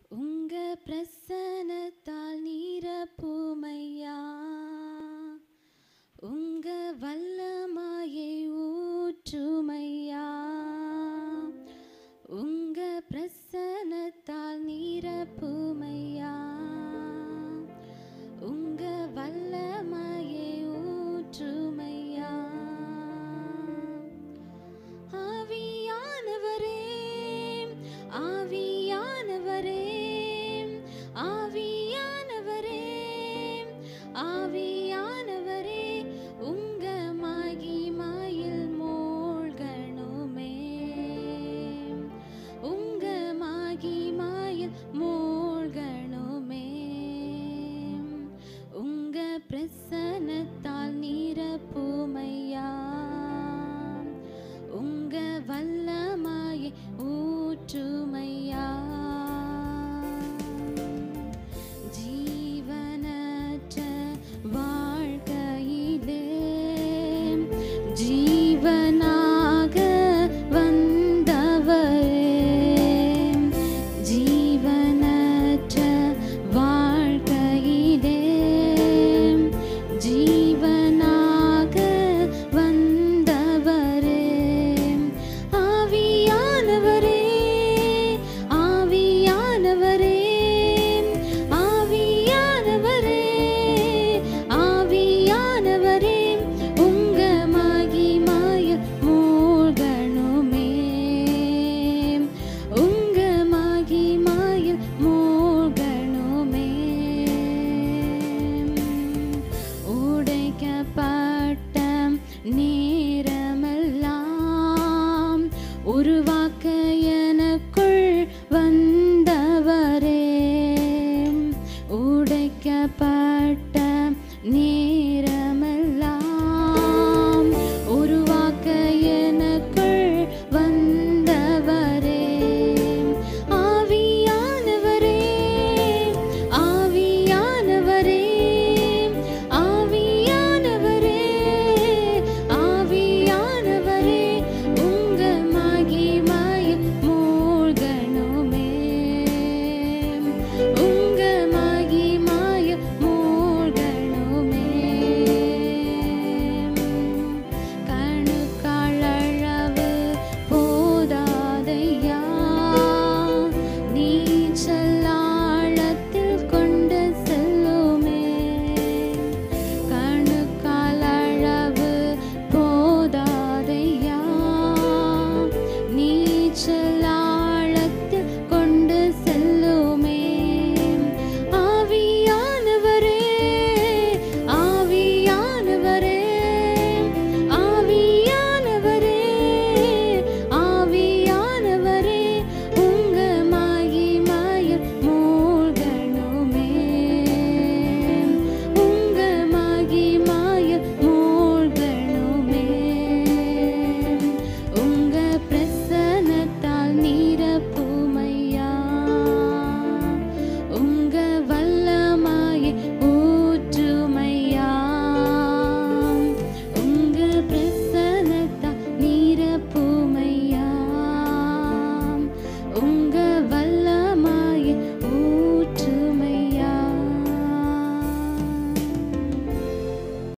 உங்க பிரசனத்தால் நீரப்புமையா உங்க வல்லமாயை ஊற்றுமையா உங்க பிரசனத்தால் நீரப்புமையா உங்க வல்லமாயை ஊற்றுமையா ஆவியானவரே ஆவியானவரே ஆவியானவரே ஆவியானவரே உங்க மகிமையில் மூழ்கணுமே உங்க மகிமையில் மூழ்கணுமே உங்க பிரசனத்தால் நீரப்புமையா உங்க வல்லமாயை ஊற்றுமையா ஜீவனற்ற வாழ்க்கையிலே ஜீவனாக வந்தவரே ஜீவனற்ற வாழ்க்கையிலே ஜீவனாக வந்தவரே ஆவியானவரே ஆவியானவரே ஆவியானவரே ஆவியானவரே உங்க மகிமாய மூழ்கணுமே உங்க மகிமாய மூழ்கணுமே